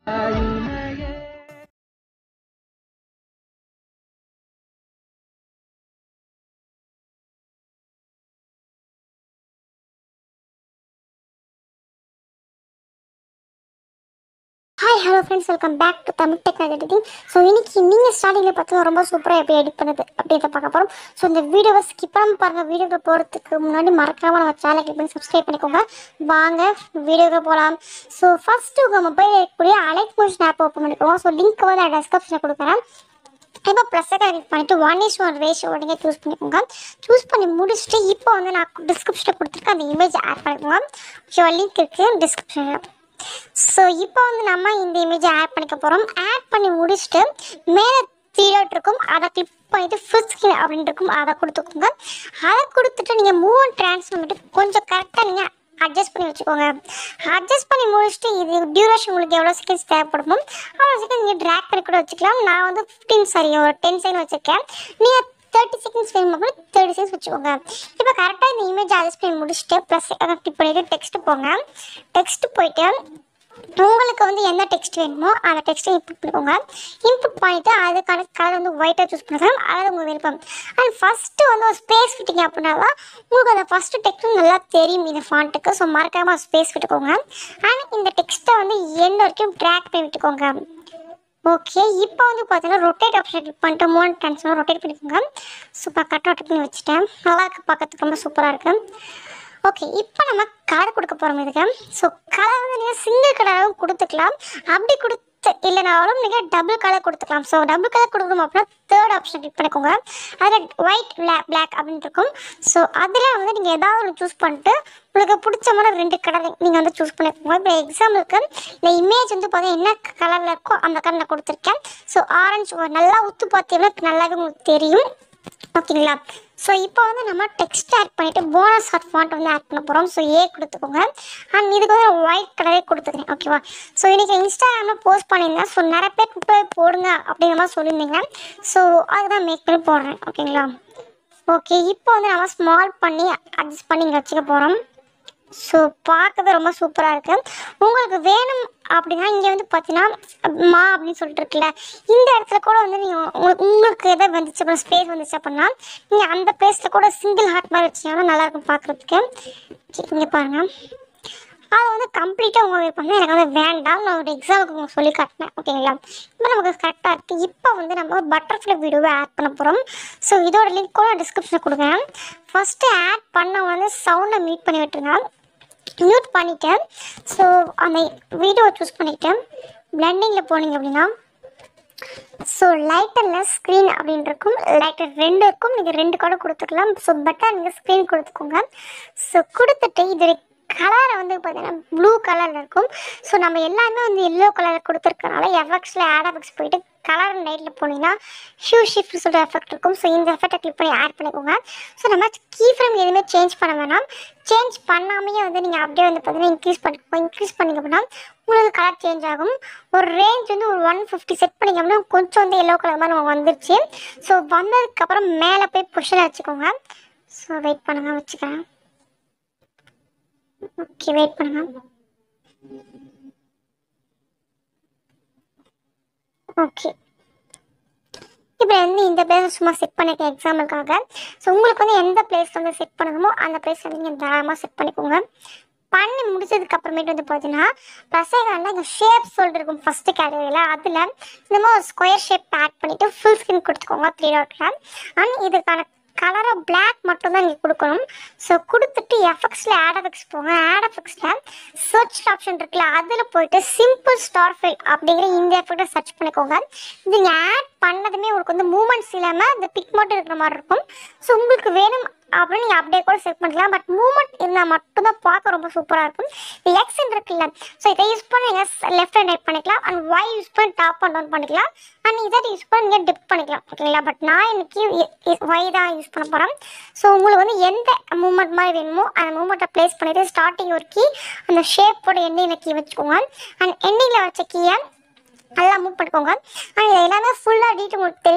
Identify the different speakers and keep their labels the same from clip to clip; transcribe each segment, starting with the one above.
Speaker 1: hi hello friends welcome back to Tamil tech editing so இன்னைக்கு நீங்கள் ஸ்டார்டிங்கில் பார்த்தா ரொம்ப சூப்பராக எப்படி எடிட் பண்ணுது அப்படின்றத பார்க்க போகிறோம் ஸோ இந்த வீடியோவை ஸ்கிப் பண்ணாமல் பாருங்கள் வீடியோக்கு போகிறதுக்கு முன்னாடி மறக்காமல் நம்ம சேனலை கிளிக் பண்ணி சப்ஸ்கிரைப் பண்ணிக்கோங்க வாங்க வீடியோக்கு போகலாம் ஸோ ஃபஸ்ட்டு உங்கள் மொபைல் இருக்கக்கூடிய அலைக் மோஷன் ஆப் ஓப்பன் பண்ணிக்கோங்க ஸோ லிங்க் வந்து நான் டிஸ்கிரிப்ஷனில் கொடுக்குறேன் இப்போ ப்ளஸ்ஸை கனெக்ட் பண்ணிட்டு ஒன் இஸ் ஒன் ரேஷியோ நீங்கள் சூஸ் பண்ணிக்கோங்க சூஸ் பண்ணி முடிச்சுட்டு இப்போ வந்து நான் டிஸ்கிரிப்ஷனில் கொடுத்துருக்கேன் அந்த இமேஜ் ஆட் பண்ணிக்கோங்க ஸோ லிங்க் இருக்குது டிஸ்கிரிப்ஷனில் ஸோ இப்போ வந்து நம்ம இந்த இமேஜை ஆட் பண்ணிக்க போகிறோம் ஆட் பண்ணி முடிச்சுட்டு மேலே த்ரீ இருக்கும் அதை கிளிக் பண்ணிட்டு ஃபுல் ஸ்கிரீன் அப்படின்னு இருக்கும் அதை கொடுத்துக்கோங்க அதை கொடுத்துட்டு நீங்கள் மூவ் அண்ட் ட்ரான்ஸ்ஃபர் பண்ணிட்டு கொஞ்சம் கரெக்டாக நீங்கள் அட்ஜஸ்ட் பண்ணி வச்சுக்கோங்க அட்ஜஸ்ட் பண்ணி முடிச்சுட்டு இது டியூரேஷன் உங்களுக்கு எவ்வளோ செகண்ட்ஸ் தேவைப்படுமோ அவ்வளோ செகண்ட் நீங்கள் ட்ராக் பண்ணி கூட வச்சுக்கலாம் நான் வந்து ஃபிஃப்டீன் சாரி ஒரு டென் செகண்ட் வச்சுருக்கேன் நீங்கள் தேர்ட்டி செகண்ட்ஸ் வேணும் அப்படின்னா தேர்ட்டி செகண்ட்ஸ் வச்சுக்கோங்க இப்போ கரெக்டாக இந்த இமேஜ் அட்ஜஸ்ட் பண்ணி முடிச்சுட்டு ப்ளஸ் கிளிக் பண்ணிவிட்டு டெக்ஸ்ட் போங்க டெக்ஸ்ட் போயிட்டு உங்களுக்கு வந்து என்ன டெக்ஸ்ட் வேணுமோ அந்த டெக்ஸ்ட்டை இன்புட் பண்ணிக்கோங்க இன்புட் பண்ணிவிட்டு அதுக்கான கலர் வந்து ஒயிட்டாக சூஸ் பண்ணிக்கலாம் அதாவது உங்கள் விருப்பம் அண்ட் ஃபஸ்ட்டு வந்து ஒரு ஸ்பேஸ் விட்டிங்க அப்படின்னா தான் உங்களுக்கு அந்த ஃபஸ்ட்டு டெக்ஸ்ட்டும் நல்லா தெரியும் இந்த ஃபாண்ட்டுக்கு ஸோ மறக்காமல் ஸ்பேஸ் விட்டுக்கோங்க அண்ட் இந்த டெக்ஸ்ட்டை வந்து எண்ட் வரைக்கும் ட்ராக் பண்ணி விட்டுக்கோங்க ஓகே இப்போ வந்து பார்த்தீங்கன்னா ரொட்டேட் ஆப்ஷன் கிளிக் பண்ணிட்டு மூணு ட்ரான்ஸ்ஃபர் ரொட்டேட் பண்ணிக்கோங்க சூப்பர் கட் ரொட்டேட் பண்ணி வச்சுட்டேன் நல்லா இருக்கு பார்க்கறதுக்கு ரொம்ப சூப்பராக இருக்குது ஓகே இப்போ நம்ம கலர் கொடுக்க போகிறோம் இதுக்கு ஸோ கலர் வந்து நீங்கள் சிங்கிள் கலராகவும் கொடுத்துக்கலாம் அப்படி கொடுத்து இல்லைனாலும் நீங்கள் டபுள் கலர் கொடுத்துக்கலாம் ஸோ டபுள் கலர் கொடுக்கணும் அப்படின்னா தேர்ட் ஆப்ஷன் கிளிக் பண்ணிக்கோங்க அதில் ஒயிட் பிளாக் பிளாக் அப்படின்னு இருக்கும் ஸோ அதில் வந்து நீங்கள் ஏதாவது ஒன்று சூஸ் பண்ணிட்டு உங்களுக்கு பிடிச்ச மாதிரி ரெண்டு கலர் நீங்கள் வந்து சூஸ் பண்ணிக்கோங்க இப்போ எக்ஸாம்பிளுக்கு இந்த இமேஜ் வந்து பார்த்தீங்கன்னா என்ன கலரில் இருக்கோ அந்த கலர் நான் கொடுத்துருக்கேன் ஸோ ஆரஞ்சு நல்லா உத்து பார்த்தீங்கன்னா நல்லாவே உங்களுக்கு தெரியும் ஓகேங்களா ஸோ இப்போ வந்து நம்ம டெக்ஸ்ட் ஆட் பண்ணிவிட்டு போனஸ் ஹாட் ஃபாண்ட் வந்து ஆட் பண்ண போகிறோம் ஸோ ஏ கொடுத்துக்கோங்க அண்ட் இதுக்கு வந்து ஒயிட் கலரே கொடுத்துக்கிறேன் ஓகேவா ஸோ இன்றைக்கி இன்ஸ்டாகிராமில் போஸ்ட் பண்ணியிருந்தேன் ஸோ நிறைய பேர் போய் போடுங்க அப்படிங்கிற மாதிரி சொல்லியிருந்தீங்க ஸோ அதுதான் மேக் பண்ணி போடுறேன் ஓகேங்களா ஓகே இப்போ வந்து நம்ம ஸ்மால் பண்ணி அட்ஜஸ்ட் பண்ணி இங்கே வச்சுக்க போகிறோம் ஸோ பார்க்கவே ரொம்ப சூப்பராக இருக்குது உங்களுக்கு வேணும் அப்படின்னா இங்கே வந்து பார்த்தீங்கன்னா மா அப்படின்னு சொல்லிட்டு இருக்குல்ல இந்த இடத்துல கூட வந்து நீங்கள் உங்களுக்கு உங்களுக்கு எதாவது வந்துச்சு அப்புறம் ஸ்பேஸ் வந்துச்சு அப்படின்னா நீங்கள் அந்த பிளேஸில் கூட சிங்கிள் ஹார்ட் மாதிரி வச்சிங்கன்னா நல்லாயிருக்கும் பார்க்குறதுக்கு இங்கே பாருங்கள் அதை வந்து கம்ப்ளீட்டாக உங்கள் விருப்பம் தான் எனக்கு வந்து வேண்டாம் நான் ஒரு எக்ஸாமுக்கு உங்களுக்கு சொல்லி காட்டினேன் ஓகேங்களா இப்போ நமக்கு கரெக்டாக இருக்குது இப்போ வந்து நம்ம ஒரு பட்டர்ஃப்ளை வீடியோவை ஆட் பண்ண போகிறோம் ஸோ இதோட லிங்க் கூட டிஸ்கிரிப்ஷனில் கொடுக்குறேன் ஃபஸ்ட்டு ஆட் பண்ண வந்து சவுண்டை மீட் பண்ணி விட்டுருங்க மியூட் பண்ணிட்டேன் ஸோ அந்த வீடியோவை சூஸ் பண்ணிட்டேன் பிளண்டிங்கில் போனீங்க அப்படின்னா ஸோ லைட்டரில் ஸ்க்ரீன் அப்படின்னு இருக்கும் லைட்டர் ரெண்டு இருக்கும் நீங்கள் ரெண்டு கூட கொடுத்துக்கலாம் ஸோ பெட்டர் நீங்கள் ஸ்க்ரீன் கொடுத்துக்கோங்க ஸோ கொடுத்துட்டு இது கலரை வந்து பார்த்தீங்கன்னா ப்ளூ கலரில் இருக்கும் ஸோ நம்ம எல்லாமே வந்து எல்லோ கலர் கொடுத்துருக்கனால எஃபெக்ட்ஸில் ஆட் எஃபெக்ட்ஸ் போயிட்டு கலர் நைட்டில் போனீங்கன்னா ஷூ ஷிஃப்ட் சொல்கிற எஃபெக்ட் இருக்கும் ஸோ இந்த எஃபெக்டை கிளிக் பண்ணி ஆட் பண்ணிக்கோங்க ஸோ நம்ம கீ ஃப்ரேம் எதுவுமே சேஞ்ச் பண்ண வேணாம் சேஞ்ச் பண்ணாமையே வந்து நீங்கள் அப்படியே வந்து பார்த்தீங்கன்னா இன்க்ரீஸ் பண்ணிக்கோ இன்க்ரீஸ் பண்ணிங்க அப்படின்னா உங்களுக்கு கலர் சேஞ்ச் ஆகும் ஒரு ரேஞ்ச் வந்து ஒரு ஒன் ஃபிஃப்டி செட் பண்ணிங்க அப்படின்னா கொஞ்சம் வந்து எல்லோ கலர் மாதிரி நமக்கு வந்துருச்சு ஸோ வந்ததுக்கப்புறம் மேலே போய் புஷில் வச்சுக்கோங்க ஸோ வெயிட் பண்ணுங்கள் வச்சுக்கிறேன் ஓகே வெயிட் பண்ணுங்க ஓகே இப்போ வந்து இந்த பிளேஸ் சும்மா செட் பண்ணிக்க எக்ஸாம்பிளுக்காக ஸோ உங்களுக்கு வந்து எந்த பிளேஸ் வந்து செட் பண்ணணுமோ அந்த பிளேஸ் நீங்கள் தாராளமாக செட் பண்ணிக்கோங்க பண்ணி முடிச்சதுக்கு அப்புறமேட்டு வந்து பார்த்தீங்கன்னா ப்ளஸ்ஸைக்கான இந்த ஷேப் சொல்லிட்டு இருக்கும் ஃபஸ்ட்டு கேட்டகரியில் அதில் இந்த மாதிரி ஒரு ஸ்கொயர் ஷேப் ஆட் பண்ணிவிட்டு ஃபுல் ஸ்க்ரீன் கொடுத்துக்கோங்க த்ரீ டாட்டில் அண்ட் இதுக்கான கலரை பிளாக் மட்டும் தான் நீங்கள் கொடுக்கணும் ஸோ கொடுத்துட்டு எஃபெக்ட்ஸில் ஆட் எஃபெக்ட்ஸ் போங்க ஆட் எஃபெக்ட்ஸில் சர்ச் ஆப்ஷன் இருக்குல்ல அதில் போயிட்டு சிம்பிள் ஸ்டார் ஃபைல் அப்படிங்கிற இந்த எஃபெக்டை சர்ச் பண்ணிக்கோங்க இது நீங்கள் ஆட் பண்ணதுமே உங்களுக்கு வந்து மூமெண்ட்ஸ் இல்லாமல் அந்த பிக் மட்டும் இருக்கிற மாதிரி இருக்கும் ஸோ உங்களுக்கு வேணும் அப்படின்னு நீங்கள் அப்படியே கூட செட் பண்ணிக்கலாம் பட் மூமெண்ட் இருந்தால் மட்டும்தான் பார்க்க ரொம்ப சூப்பராக இருக்கும் எக்ஸ் இருக்குல்ல ஸோ இதை யூஸ் பண்ணி நீங்கள் லெஃப்ட் அண்ட் ரைட் பண்ணிக்கலாம் அண்ட் ஒய் யூஸ் பண்ணி டாப் அண்ட் டவுன் பண்ணிக்கலாம் அண்ட் இதை யூஸ் பண்ணி நீங்கள் டிப் பண்ணிக்கலாம் ஓகேங்களா பட் நான் இன்னைக்கு ஒய் தான் யூஸ் பண்ண போகிறேன் ஸோ உங்களுக்கு வந்து எந்த மூமெண்ட் மாதிரி வேணுமோ அந்த மூமெண்ட்டை ப்ளேஸ் பண்ணிவிட்டு ஸ்டார்டிங் ஒரு கீ அந்த ஷேப்போட எண்டிங்கில் கீ வச்சுக்கோங்க அண்ட் எண்டிங்கில் வச்ச கீயை நல்லா மூவ் பண்ணிக்கோங்க அண்ட் இது எல்லாமே ஃபுல்லாக டீட்டெயில் உங்களுக்கு தெரியணும்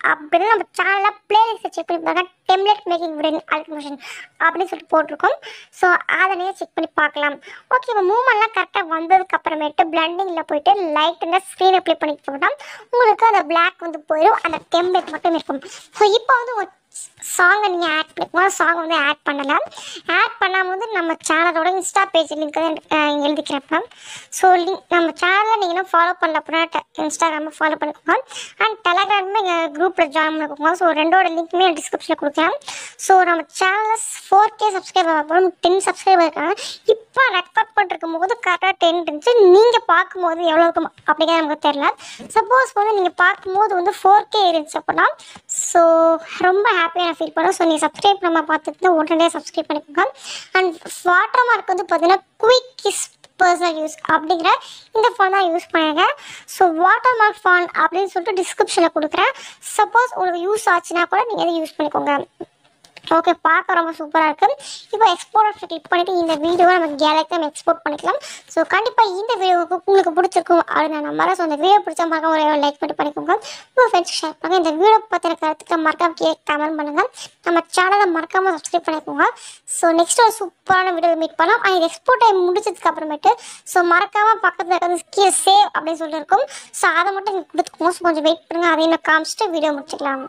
Speaker 1: அப்படின்னு நம்ம சேனலில் பிளேலிஸ்ட் செக் பண்ணி பாருங்க டெம்லெட் மேக்கிங் வீடியோ அல்கமிஷன் அப்படின்னு சொல்லிட்டு போட்டிருக்கோம் ஸோ அதை நீங்கள் செக் பண்ணி பார்க்கலாம் ஓகே இப்போ மூமெண்ட்லாம் கரெக்டாக வந்ததுக்கு அப்புறமேட்டு பிளண்டிங்கில் போயிட்டு லைட்டுங்க ஸ்க்ரீன் அப்ளை பண்ணிக்கிட்டோம்னா உங்களுக்கு அந்த பிளாக் வந்து போயிடும் அந்த டெம்ப்ளேட் மட்டும் இருக்கும் ஸோ இப்போ வந்து ஒரு சாங்கை நீங்கள் ஆட் பண்ணிக்கோங்க சாங் வந்து ஆட் பண்ணலாம் ஆட் பண்ணாமல் நம்ம சேனலோட இன்ஸ்டா பேஜ் லிங்க் எழுதிக்கிறப்ப ஸோ லிங்க் நம்ம சேனலில் நீங்கள் இன்னும் ஃபாலோ பண்ணல அப்படின்னா இன்ஸ்டாகிராமில் ஃபாலோ பண்ணிக்கோங்க அண்ட் டெலகிராமில் எங்கள் குரூப்பில் ஜாயின் பண்ணிக்கோங்க ஸோ ரெண்டோட லிங்க்குமே டிஸ்கிரிப்ஷனில் கொடுக்கலாம் ஸோ நம்ம சேனலில் ஃபோர் கே சப்ஸ்கிரைபர் அப்புறம் டென் சப்ஸ்கிரைபர் இருக்காங்க இப்போ ரெக்கார்ட் பண்ணிருக்கும் போது கரெக்டாக டென் இருந்துச்சு நீங்கள் பார்க்கும்போது எவ்வளோ இருக்கும் அப்படிங்கிறது நமக்கு தெரியல சப்போஸ் வந்து நீங்கள் பார்க்கும்போது வந்து ஃபோர் கே இருந்துச்சு அப்படின்னா ஸோ ரொம்ப ஹாப்பியாக நான் ஃபீல் பண்ணேன் ஸோ நீங்கள் சப்ஸ்கிரைப் நம்ம பார்த்துட்டு உடனே சப்ஸ்கிரைப் பண்ணிக்கோங்க அண்ட் வாட்டர் மார்க் வந்து பார்த்தீங்கன்னா குயிக் கிஸ் பர்சனல் யூஸ் அப்படிங்கிற இந்த ஃபோன் தான் யூஸ் பண்ணுங்க ஸோ வாட்டர் மார்க் ஃபோன் அப்படின்னு சொல்லிட்டு டிஸ்கிரிப்ஷனில் கொடுக்குறேன் சப்போஸ் உங்களுக்கு யூஸ் ஆச்சுன்னா கூட நீங்கள் அதை யூஸ் பண்ணிக்கோங்க ஓகே பார்க்க ரொம்ப சூப்பராக இருக்குது இப்போ எக்ஸ்போர்ட் கிளிக் பண்ணிவிட்டு இந்த வீடியோவை நம்ம கேலரிக்கு நம்ம எக்ஸ்போர்ட் பண்ணிக்கலாம் ஸோ கண்டிப்பாக இந்த வீடியோவுக்கு உங்களுக்கு பிடிச்சிருக்கும் அப்படின்னு நான் நம்புறேன் ஸோ இந்த வீடியோ பிடிச்ச மறக்காம ஒரு லைக் பண்ணி பண்ணிக்கோங்க உங்கள் ஃப்ரெண்ட்ஸ் ஷேர் பண்ணுங்கள் இந்த வீடியோ பற்றின கருத்துக்களை மறக்காம கீழே கமெண்ட் பண்ணுங்கள் நம்ம சேனலை மறக்காமல் சப்ஸ்கிரைப் பண்ணிக்கோங்க ஸோ நெக்ஸ்ட் ஒரு சூப்பரான வீடியோ மீட் பண்ணலாம் அண்ட் இது எக்ஸ்போர்ட் டைம் முடிச்சதுக்கு அப்புறமேட்டு ஸோ மறக்காமல் பக்கத்தில் இருக்கிறது கீழே சேவ் அப்படின்னு சொல்லிட்டு இருக்கும் ஸோ அதை மட்டும் நீங்கள் கொடுத்துக்கோங்க ஸோ கொஞ்சம் வெயிட் பண்ணுங்கள் அதையும் நான் காமிச்சிட்டு வீடியோ முடிச்சுக்கலாம்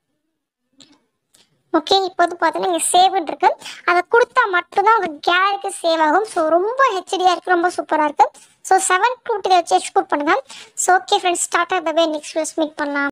Speaker 1: ஓகே இப்போ வந்து பார்த்தீங்கன்னா இங்கே சேவ்னு இருக்கு அதை கொடுத்தா மட்டும்தான் உங்கள் கேலரிக்கு சேவ் ஆகும் ஸோ ரொம்ப ஹெச்டியாக இருக்குது ரொம்ப சூப்பராக இருக்குது ஸோ செவன் டூ வச்சு எக்ஸ்போர்ட் பண்ணுங்கள் ஸோ ஓகே ஃப்ரெண்ட்ஸ் ஸ்டார்ட் ஆக நெக்ஸ்ட் வீடியோஸ் மீட் பண்ணலாம்